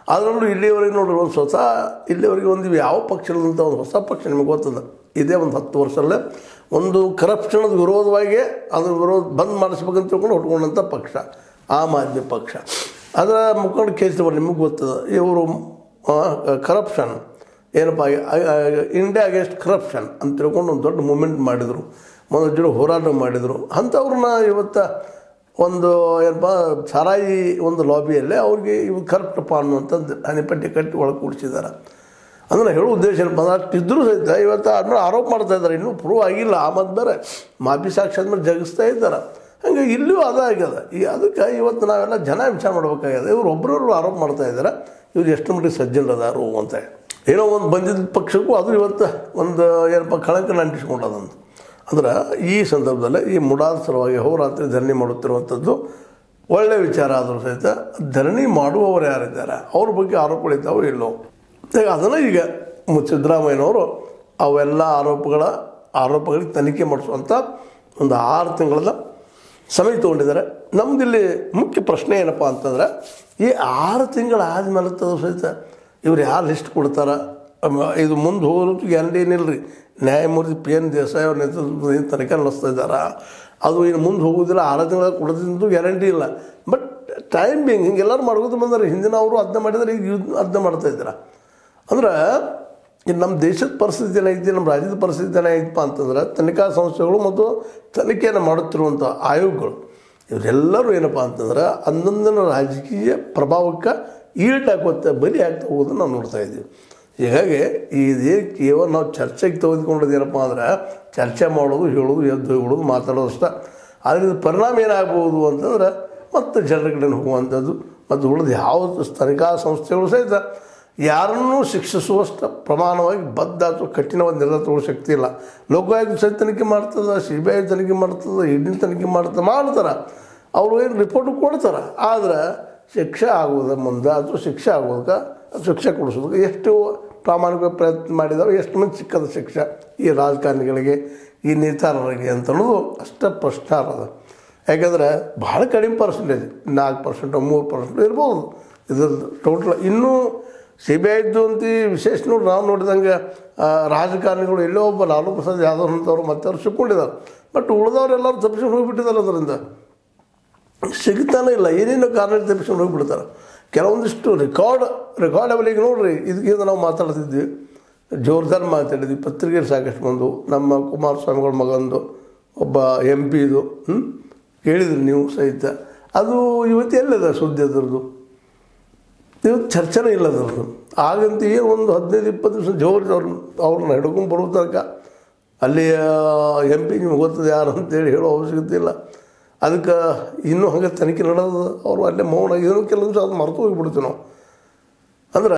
ಅದರಲ್ಲೂ ಇಲ್ಲಿಯವರೆಗೆ ನೋಡ್ರಿ ಒಂದು ಸ್ವತಃ ಇಲ್ಲಿವರೆಗೆ ಒಂದು ಯಾವ ಪಕ್ಷ ಇಲ್ಲದಂಥ ಒಂದು ಹೊಸ ಪಕ್ಷ ನಿಮಗೆ ಗೊತ್ತದ ಇದೇ ಒಂದು ಹತ್ತು ವರ್ಷದಲ್ಲೇ ಒಂದು ಕರಪ್ಷನದ ವಿರೋಧವಾಗಿ ಅದ್ರ ವಿರೋಧ ಬಂದ್ ಮಾಡಿಸ್ಬೇಕಂತ ತಿಳ್ಕೊಂಡು ಹೊಟ್ಕೊಂಡಂಥ ಪಕ್ಷ ಆಮ್ ಆದ್ಮಿ ಪಕ್ಷ ಅದರ ಮುಖಂಡ ಕೇಜ್ರಿವಾಲ್ ನಿಮಗೆ ಗೊತ್ತದ ಇವರು ಕರಪ್ಷನ್ ಏನಪ್ಪ ಇಂಡಿಯಾ ಅಗೇನ್ಸ್ಟ್ ಕರಪ್ಷನ್ ಅಂತ ತಿಳ್ಕೊಂಡು ಒಂದು ದೊಡ್ಡ ಮೂಮೆಂಟ್ ಮಾಡಿದರು ಒಂದು ಜೋಡಿ ಹೋರಾಟ ಮಾಡಿದರು ಅಂಥವ್ರನ್ನ ಇವತ್ತು ಒಂದು ಏನಪ್ಪ ಸಾರಾಯಿ ಒಂದು ಲಾಬಿಯಲ್ಲೇ ಅವ್ರಿಗೆ ಇವು ಕರಪ್ಟಪ್ಪ ಅನ್ನುವಂಥದ್ದು ಹನಿಪಟ್ಟಿ ಕಟ್ಟಿ ಒಳಗೆ ಕೂಡಿಸಿದ್ದಾರೆ ಅಂದ್ರೆ ಹೇಳೋ ಉದ್ದೇಶ ಏನಪ್ಪ ಅಂದ್ರೆ ಅಷ್ಟಿದ್ರೂ ಸಹಿತ ಇವತ್ತು ಅದನ್ನ ಆರೋಪ ಮಾಡ್ತಾ ಇದ್ದಾರೆ ಇನ್ನೂ ಪ್ರೂವ್ ಆಗಿಲ್ಲ ಆ ಮತ್ತು ಬೇರೆ ಮಾಪಿ ಸಾಕ್ಷಿ ಆದ್ಮೇಲೆ ಜಗಿಸ್ತಾ ಇದ್ದಾರೆ ಹಂಗೆ ಇಲ್ಲೂ ಅದ ಆಗ್ಯದ ಈ ಅದಕ್ಕೆ ಇವತ್ತು ನಾವೆಲ್ಲ ಜನ ವಿಚಾರ ಮಾಡ್ಬೇಕಾಗ್ಯದ ಇವ್ರು ಒಬ್ಬರೊಬ್ರು ಆರೋಪ ಮಾಡ್ತಾ ಇದ್ದಾರೆ ಇವ್ರು ಎಷ್ಟು ಮಟ್ಟಿಗೆ ಸಜ್ಜನರದಾರು ಅಂತ ಏನೋ ಒಂದು ಬಂದಿದ್ದ ಪಕ್ಷಕ್ಕೂ ಅದು ಇವತ್ತು ಒಂದು ಏನಪ್ಪ ಕಳಂಕನ ಅಂಟಿಸ್ಕೊಂಡದಂತ ಅಂದ್ರೆ ಈ ಸಂದರ್ಭದಲ್ಲಿ ಈ ಮುಡಾದ ಸಲುವಾಗಿ ಹೋರಾತ್ರಿ ಧರಣಿ ಮಾಡುತ್ತಿರುವಂಥದ್ದು ಒಳ್ಳೆಯ ವಿಚಾರ ಆದರೂ ಸಹಿತ ಧರಣಿ ಮಾಡುವವರು ಯಾರಿದ್ದಾರೆ ಅವ್ರ ಬಗ್ಗೆ ಆರೋಪಗಳಿದ್ದಾವೋ ಇಲ್ಲೋ ಈಗ ಅದನ್ನು ಈಗ ಮು- ಸಿದ್ದರಾಮಯ್ಯನವರು ಅವೆಲ್ಲ ಆರೋಪಗಳ ಆರೋಪಗಳಿಗೆ ತನಿಖೆ ಮಾಡಿಸುವಂಥ ಒಂದು ಆರು ತಿಂಗಳ ಸಮಯ ತೊಗೊಂಡಿದ್ದಾರೆ ನಮ್ದಿಲ್ಲಿ ಮುಖ್ಯ ಪ್ರಶ್ನೆ ಏನಪ್ಪ ಅಂತಂದ್ರೆ ಈ ಆರು ತಿಂಗಳು ಆದಮೇಲೆ ತದ ಸಹಿತ ಇವ್ರು ಯಾರು ಲಿಸ್ಟ್ ಕೊಡ್ತಾರ ಅಮ್ಮ, ಇದು ಮುಂದೆ ಹೋಗೋದಕ್ಕೆ ಗ್ಯಾರಂಟಿ ಏನಿಲ್ಲ ರೀ ನ್ಯಾಯಮೂರ್ತಿ ಪಿ ಎನ್ ದೇಸಾಯಿ ಅವ್ರ ನೇತೃತ್ವದಲ್ಲಿ ಏನ್ ತನಿಖೆ ನಡೆಸ್ತಾ ಇದ್ದಾರೆ ಅದು ಇನ್ನು ಮುಂದೆ ಹೋಗೋದಿಲ್ಲ ಆರು ತಿಂಗಳ ಕೊಡೋದಂತೂ ಗ್ಯಾರಂಟಿ ಇಲ್ಲ ಬಟ್ ಟೈಮ್ ಬಿಂಗ್ ಹಿಂಗೆಲ್ಲರೂ ಮಾಡ್ಕೋತ ಬಂದಾರೆ ಹಿಂದಿನ ಅವರು ಅದನ್ನ ಮಾಡಿದರೆ ಈಗ ಇವ್ರು ಅದನ್ನ ಮಾಡ್ತಾ ಇದ್ದಾರೆ ಅಂದ್ರೆ ಇದು ನಮ್ಮ ದೇಶದ ಪರಿಸ್ಥಿತಿ ಏನಾಗಿದೆ ನಮ್ಮ ರಾಜ್ಯದ ಪರಿಸ್ಥಿತಿ ಏನಾಗಿತ್ತಪ್ಪ ಅಂತಂದ್ರೆ ತನಿಖಾ ಸಂಸ್ಥೆಗಳು ಮತ್ತು ತನಿಖೆಯನ್ನು ಮಾಡುತ್ತಿರುವಂಥ ಆಯೋಗಗಳು ಇವರೆಲ್ಲರೂ ಏನಪ್ಪ ಅಂತಂದ್ರೆ ಅಂದೊಂದನ ರಾಜಕೀಯ ಪ್ರಭಾವಕ್ಕೆ ಈಲ್ಟಾಕೋತ್ತೆ ಬಲಿ ಆಗ್ತಾ ಹೋಗೋದನ್ನು ನಾವು ನೋಡ್ತಾ ಇದ್ದೀವಿ ಹೀಗಾಗಿ ಇದೇ ಕೇವಲ ನಾವು ಚರ್ಚೆಗೆ ತೆಗೆದುಕೊಂಡದ್ದು ಏನಪ್ಪ ಅಂದ್ರೆ ಚರ್ಚೆ ಮಾಡೋದು ಹೇಳೋದು ಎದ್ದು ಹೋಗೋದು ಮಾತಾಡೋದು ಅಷ್ಟೇ ಆದರೆ ಇದು ಪರಿಣಾಮ ಏನಾಗ್ಬೋದು ಅಂತಂದ್ರೆ ಮತ್ತೆ ಜನರ ಕಡೆ ಹೋಗುವಂಥದ್ದು ಮತ್ತು ಉಳಿದ ಯಾವ ತನಿಖಾ ಸಂಸ್ಥೆಗಳು ಸಹಿತ ಯಾರನ್ನೂ ಶಿಕ್ಷಿಸುವಷ್ಟು ಪ್ರಮಾಣವಾಗಿ ಬದ್ಧ ಅಥವಾ ಕಠಿಣವಾದ ನಿರ್ಧಾರ ತಗೊಳ್ಳೋ ಶಕ್ತಿ ಇಲ್ಲ ಲೋಕಾಯುಕ್ತ ಸಹಿತ ತನಿಖೆ ಮಾಡ್ತದೆ ಸಿ ಬಿ ಐ ತನಿಖೆ ಮಾಡ್ತದೆ ಇಡಿ ತನಿಖೆ ಮಾಡ್ತದೆ ಮಾಡ್ತಾರೆ ಅವರು ಏನು ರಿಪೋರ್ಟ್ ಕೊಡ್ತಾರೆ ಆದ್ರೆ ಶಿಕ್ಷೆ ಆಗೋದ ಮುಂದೆ ಅಥವಾ ಶಿಕ್ಷೆ ಆಗೋದಕ್ಕೆ ಶಿಕ್ಷೆ ಕೊಡಿಸೋದಕ್ಕೆ ಎಷ್ಟು ಪ್ರಾಮಾಣಿಕ ಪ್ರಯತ್ನ ಮಾಡಿದಾವೆ ಎಷ್ಟು ಮಂದಿ ಸಿಕ್ಕದ ಶಿಕ್ಷೆ ಈ ರಾಜಕಾರಣಿಗಳಿಗೆ ಈ ನೇತಾರರಿಗೆ ಅಂತ ಅನ್ನೋದು ಅಷ್ಟೇ ಪ್ರಶ್ನೆ ಅದ ಯಾಕಂದರೆ ಭಾಳ ಕಡಿಮೆ ಪರ್ಸೆಂಟೇಜ್ ನಾಲ್ಕು ಪರ್ಸೆಂಟು ಮೂರು ಪರ್ಸೆಂಟ್ ಇರ್ಬೋದು ಇದ್ರದ್ದು ಟೋಟಲ್ ಇನ್ನೂ ಸಿ ಬಿ ಐದು ಅಂತ ವಿಶೇಷ ನೋಡಿ ನಾವು ನೋಡಿದಂಗೆ ಆ, ರಾಜಕಾರಣಿಗಳು ಎಲ್ಲೋ ಒಬ್ಬ ಲಾಲು ಪ್ರಸಾದ್ ಯಾದವ್ ಅಂತವ್ರು ಮತ್ತೆ ಅವ್ರು ಸಿಕ್ಕೊಂಡಿದ್ದಾರೆ ಬಟ್ ಉಳಿದವರೆಲ್ಲರೂ ತಪ್ಪಿಸ್ಕೊಂಡು ಹೋಗಿಬಿಟ್ಟಿದ್ದಾರೆ ಅದರಿಂದ ಸಿಗ್ತಾನೆ ಇಲ್ಲ ಏನೇನೋ ಕಾರಣ ತಪ್ಪಿಸ್ಕೊಂಡು ಹೋಗಿಬಿಡ್ತಾರೆ ಕೆಲವೊಂದಿಷ್ಟು ರೆಕಾರ್ಡ್ ರೆಕಾರ್ಡಬಲ್ ಈಗ ನೋಡ್ರಿ ಇದಕ್ಕಿಂತ ನಾವು ಮಾತಾಡ್ತಿದ್ವಿ ಜೋರ್ದಾರ್ ಮಾತಾಡಿದ್ವಿ ಪತ್ರಿಕೆ ಸಾಕಷ್ಟು ಬಂದು ನಮ್ಮ ಕುಮಾರಸ್ವಾಮಿಗಳ ಮಗಂದು ಒಬ್ಬ ಎಂ ಪಿದು ಹ್ಞೂ ಕೇಳಿದ್ರಿ ನೀವು ಸಹಿತ ಅದು ಇವತ್ತು ಎಲ್ಲಿದೆ ಸುದ್ದಿ ಅದರದ್ದು ಇವತ್ತು ಚರ್ಚೆನೇ ಇಲ್ಲ ಅದರದ್ದು ಆಗಂತ ಏನು ಒಂದು ಹದಿನೈದು ಇಪ್ಪತ್ತು ದಿವಸ ಜೋರ್ ಅವ್ರ ಅವ್ರನ್ನ ಹಿಡ್ಕೊಂಡು ಬರೋ ತನಕ ಅಲ್ಲಿಯ ಎಂ ಪಿ ನಿಮ್ಗೆ ಗೊತ್ತದ ಯಾರು ಅಂತೇಳಿ ಹೇಳೋ ಅವಶ್ಯಕತೆ ಇಲ್ಲ ಅದಕ್ಕೆ ಇನ್ನೂ ಹಂಗೆ ತನಿಖೆ ನಡೆದು ಅವರು ಅಲ್ಲೇ ಮೌನ ಇದನ್ನು ಕೆಲವು ದಿವಸ ಅದು ಮರೆತು ಹೋಗಿಬಿಡ್ತೀವಿ ನಾವು ಅಂದ್ರೆ